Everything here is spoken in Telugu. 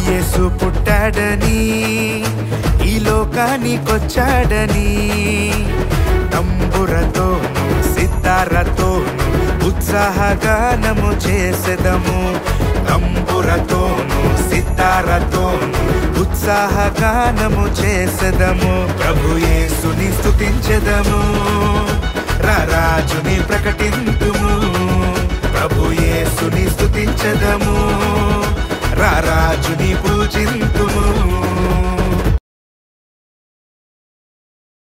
యేసు పుట్టాడని ఈ లోకానికొచ్చాడని తంబురతోను సితారతోను ఉత్సాహగానము చేసెదము తంబురతోను సితారతోను ఉత్సాహగానము చేసెదము ప్రభు యేసుని స్తుతించెదము రారాజుని ప్రకటింతుము ప్రభు యేసుని స్తుతించెదము రారాజుని పూజింతుము